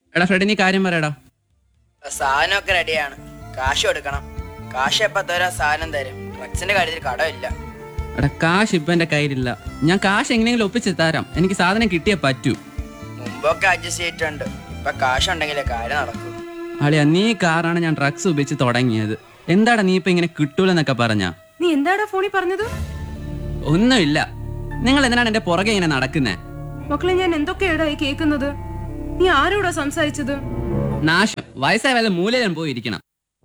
എടാ ഫ്രെഡ് നീ കാര്യം പറയടാ സാധനമൊക്കെ റെഡിയാണ് കാശ് കൊടുക്കണം കാശ് എപ്പോ തരാ സാധനം തരും ഡ്രഗ്സിന്റെ കാര്യത്തിൽ കടമില്ല എടാ കാശ് ഇപ്പൊ എന്റെ കയ്യിലില്ല ഞാൻ കാശ് എങ്ങനെയെങ്കിലും ഒപ്പിച്ച് തരാം എനിക്ക് സാധനം കിട്ടിയേ പറ്റൂ മുമ്പൊക്കെ അഡ്ജസ്റ്റ് ചെയ്തിട്ടുണ്ട് ഇപ്പൊ കാശ് ഉണ്ടെങ്കിലേ കാര്യം നടക്കൂ അളിയ നീ കാറാണ് ഞാൻ ഡ്രഗ്സ് ഉപയോഗിച്ച് തുടങ്ങിയത് എന്താടാ നീ ഇപ്പൊ ഇങ്ങനെ കിട്ടൂലെന്നൊക്കെ പറഞ്ഞ നീ എന്താടാ ഫോണിൽ പറഞ്ഞത് ഒന്നുമില്ല നിങ്ങൾ എന്തിനാണ് എന്റെ പുറകെ ഇങ്ങനെ നടക്കുന്നേ മക്കളെ ഞാൻ എന്തൊക്കെയാടാ ഈ കേൾക്കുന്നത് നീ ആരോടാ സംസാരിച്ചത് നാശം വയസ്സായ വല്ല മൂലയിലും പോയിരിക്കണം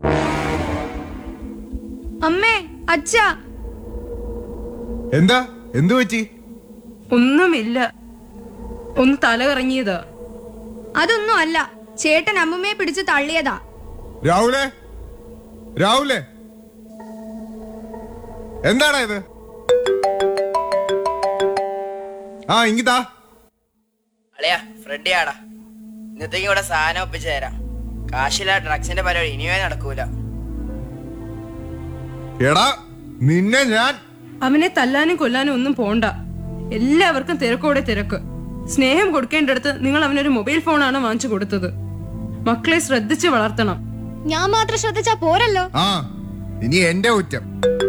അമ്മേ അച്ഛാ എന്താ എന്തു പറ്റി ഒന്നുമില്ല ഒന്ന് തല കറങ്ങിയതാ അതൊന്നും അല്ല ചേട്ടൻ അമ്മമ്മയെ പിടിച്ച് തള്ളിയതാ രാഹുലേ രാഹുലേ എന്താടാ ഇത് ആ ഇങ്ങിതാ അളിയാ ഫ്രെഡിയാടാ ഇന്നത്തേക്ക് ഇവിടെ സാധനം ഒപ്പിച്ചു തരാം കാശില്ല ഡ്രഗ്സിന്റെ പരിപാടി ഇനിയേ നടക്കൂല എടാ നിന്നെ ഞാൻ അവനെ തല്ലാനും കൊല്ലാനും ഒന്നും പോണ്ട എല്ലാവർക്കും തിരക്കോടെ തിരക്ക് സ്നേഹം കൊടുക്കേണ്ടടുത്ത് നിങ്ങൾ അവനൊരു മൊബൈൽ ഫോണാണ് വാങ്ങിച്ചു കൊടുത്തത് മക്കളെ ശ്രദ്ധിച്ച് വളർത്തണം ഞാൻ മാത്രം ശ്രദ്ധിച്ചാ പോരല്ലോ ആ ഇനി എന്റെ കുറ്റം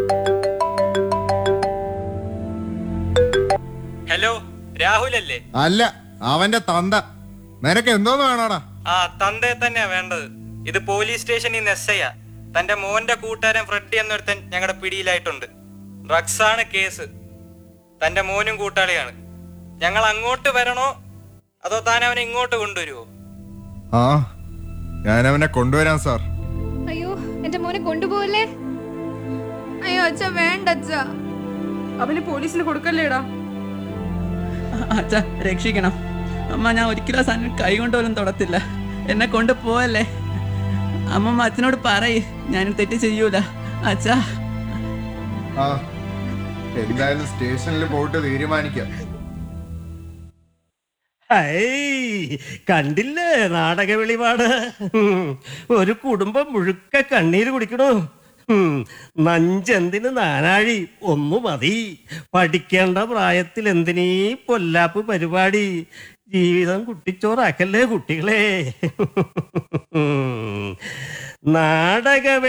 ഹലോ രാഹുൽ അല്ലേ അല്ല അവന്റെ തന്ത നിനക്ക് എന്തോന്ന് വേണോടാ ആ തന്തയെ തന്നെയാ വേണ്ടത് ഇത് പോലീസ് സ്റ്റേഷനിൽ നിന്ന് എസ് ഐയാ തന്റെ മോന്റെ കൂട്ടുകാരൻ ഫ്രെഡി എന്നൊരുത്തൻ ഞങ്ങളുടെ പിടിയിലായിട്ടുണ്ട് ഡ്രഗ്സ് ആണ് കേസ് തന്റെ മോനും കൂട്ടാളിയാണ് ഞങ്ങൾ അങ്ങോട്ട് വരണോ അതോ താൻ അവനെ ഇങ്ങോട്ട് കൊണ്ടുവരുമോ ആ ഞാൻ അവനെ കൊണ്ടുവരാം സാർ അയ്യോ എന്റെ മോനെ കൊണ്ടുപോകല്ലേ അയ്യോ അച്ഛ വേണ്ട അച്ഛ അവന് പോലീസിന് കൊടുക്കല്ലേടാ അച്ഛ രക്ഷിക്കണം അമ്മ ഞാൻ ഒരിക്കലും ആ സാധനം കൈ കൊണ്ട് പോലും തൊടത്തില്ല എന്നെ കൊണ്ട് പോവല്ലേ അമ്മമ്മ അച്ഛനോട് പറയ് ഞാൻ തെറ്റ് ചെയ്യൂല അച്ഛാ ആ എന്തായാലും സ്റ്റേഷനിൽ പോയിട്ട് തീരുമാനിക്കാം ഹൈ കണ്ടില്ലേ നാടക വെളിപാട് ഉം. ഒരു കുടുംബം മുഴുക്ക കണ്ണീര് കുടിക്കണു ഉം. നഞ്ചെന്തിന് നാനാഴി ഒന്നു മതി പഠിക്കേണ്ട പ്രായത്തിൽ എന്തിനീ പൊല്ലാപ്പ് പരിപാടി ജീവിതം കുട്ടിച്ചോറാക്കല്ലേ കുട്ടികളെ ഉം. നാടക